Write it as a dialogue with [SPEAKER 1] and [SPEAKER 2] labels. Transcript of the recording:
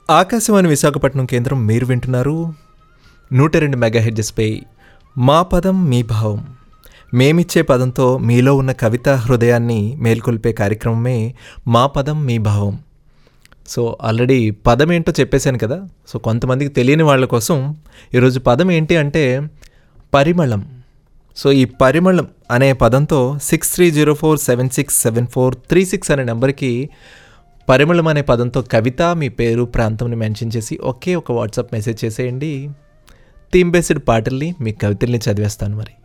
[SPEAKER 1] ఆకాశవాణి విశాఖపట్నం కేంద్రం మీరు వింటున్నారు నూట రెండు మెగా హెడ్జెస్పై మా పదం మీ భావం మేమిచ్చే పదంతో మీలో ఉన్న కవిత హృదయాన్ని మేల్కొల్పే కార్యక్రమమే మా పదం మీ భావం సో ఆల్రెడీ పదం ఏంటో చెప్పేశాను కదా సో కొంతమందికి తెలియని వాళ్ళ కోసం ఈరోజు పదం ఏంటి అంటే పరిమళం సో ఈ పరిమళం అనే పదంతో six three zero four seven six seven four three six అనే నెంబర్కి పరిమళం అనే పదంతో కవిత మీ పేరు ప్రాంతంని మెన్షన్ చేసి ఒకే ఒక వాట్సాప్ మెసేజ్ చేసేయండి థీమ్ బేస్డ్ పాటల్ని మీ కవితల్ని చదివేస్తాను మరి